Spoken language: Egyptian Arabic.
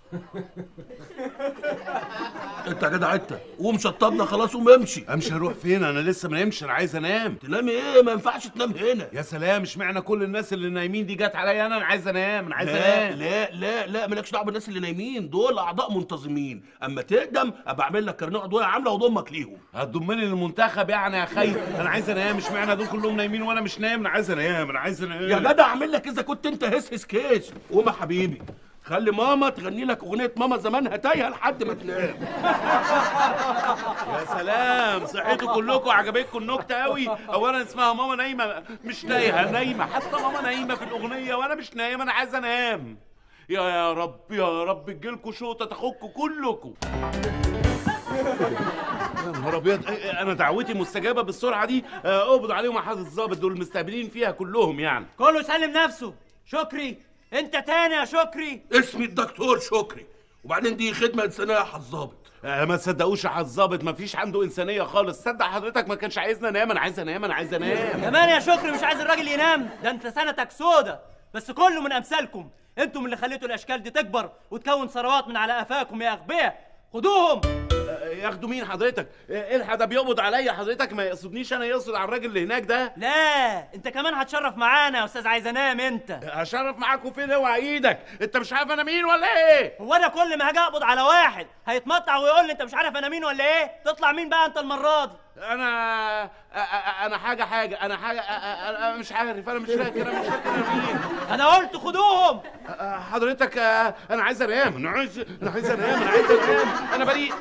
انت يا جدع انت قوم شطبنا خلاص قوم امشي امشي اروح فين انا لسه ما نمش انا عايز انام تنام ايه ما ينفعش تنام هنا يا سلام اشمعنى كل الناس اللي نايمين دي جت عليا انا انا عايز انام انا عايز لا انام لا لا لا مالكش دعوه بالناس اللي نايمين دول اعضاء منتظمين اما تقدم ابقى اعمل لك كارنيه عضويه عامله واضمك ليهم هتضمني للمنتخب يعني يا خي انا عايز انام اشمعنى دول كلهم نايمين وانا مش نايم انا عايز انام انا عايز انام يا جدع اعمل لك اذا كنت انت هس هس كيس قوم يا حبيبي خلي ماما تغني لك اغنيه ماما زمانها تايهه لحد ما تنام يا سلام صحيتوا كلكم عجبتكم النكته قوي اولا اسمها ماما نايمه مش تايهه نايمه حتى ماما نايمه في الاغنيه وانا مش نايم انا عايز انام يا يا رب يا رب تجيلكوا شوطه تاخدكم كلكم يا نهار ابيض إيه- إيه، انا دعوتي مستجابه بالسرعه دي آه، اقبض عليهم يا حضرة الظابط دول مستقبلين فيها كلهم يعني كله سلم نفسه شكري انت تاني يا شكري اسمي الدكتور شكري وبعدين دي خدمه انسانيه يا حظابط آه، ما تصدقوش يا الظابط ما فيش عنده انسانيه خالص صدق حضرتك ما كانش عايزنا انام انا عايز انام انا عايز انام كمان يا شكري مش عايز الراجل ينام ده انت سنتك سودا بس كله من امثالكم انتم اللي خليتوا الاشكال دي تكبر وتكون ثروات من على قفاكم يا اغبياء خدوهم آه، ياخدوا مين حضرتك آه، الحق ده بيقبض عليا حضرتك ما يقصدنيش انا يقصد على الراجل اللي هناك ده لا انت كمان هتشرف معانا يا استاذ عايز انام انت هشرف معاكم فين اوعى ايدك انت مش عارف انا مين ولا ايه هو انا كل ما هاجي اقبض على واحد هيتمطع ويقول لي انت مش عارف انا مين ولا ايه تطلع مين بقى انت المره دي انا أ- أ- انا حاجه حاجه انا حاجه أ- أ- انا مش عارف انا مش فاكر انا مش فاكر انا مين انا قلت خدوهم أ- حضرتك أ- انا عايز انام انا عايز انا عايز انام انا عايز انام انا بريء